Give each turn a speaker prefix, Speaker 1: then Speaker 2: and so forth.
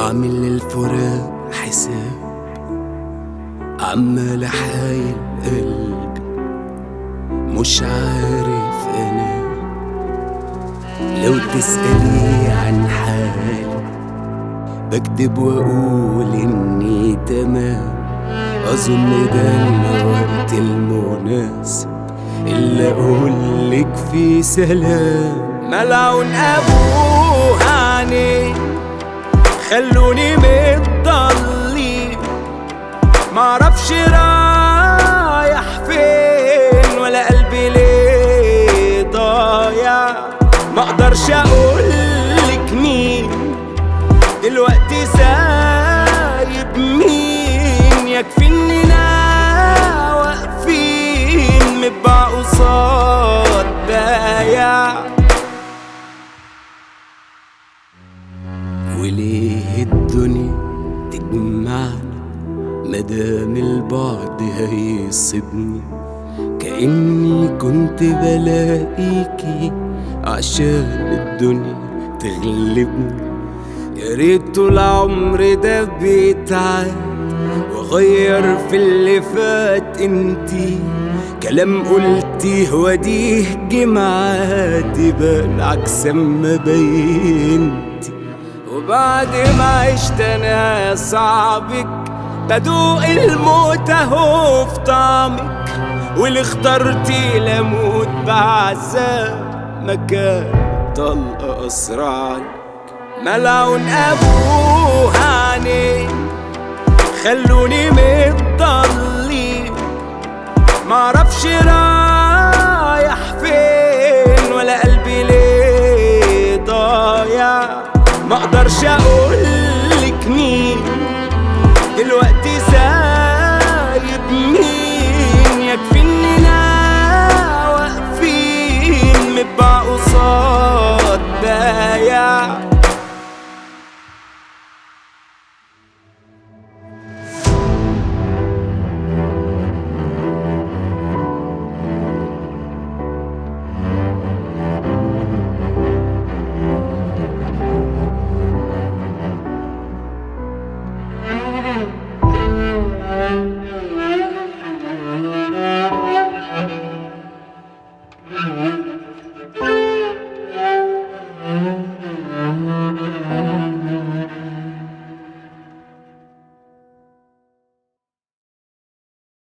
Speaker 1: عامل للفراق حساب عمال احايل قلبي مش عارف انا لو تسألي عن حالي بكدب واقول اني تمام اظن ده الوقت المناسب اللي اقولك فيه سلام ملعون ابوه عني خلوني متضلي معرفش رايح فين ولا قلبي ليه ضايع ما اقدرش اقولك مين دلوقتي سايب مين يكفي اننا واقفين متباع قصاد بايع وليه الدنيا تجمعنا مدام البعد هيصيبني كأني كنت بلاقيكي عشان الدنيا تغلبني يا ريت طول عمري ده بيتعاد واغير في اللي فات انتي كلام قلتيه وديه جمعات يبان عكس ما بينتي وبعد ما عشت انا صعبك بدوق الموت اهو في طعمك واللي اخترتي لموت بعذاب مكان طلقة اسرع ملعون ابوه عني خلوني متضلي معرفش رايح فين ولا قلبي ليه ضايع ما اقدرش اقولك مين دلوقتي سايب مين يكفي اننا واقفين متباع قصاد بايع
Speaker 2: Mm-hmm.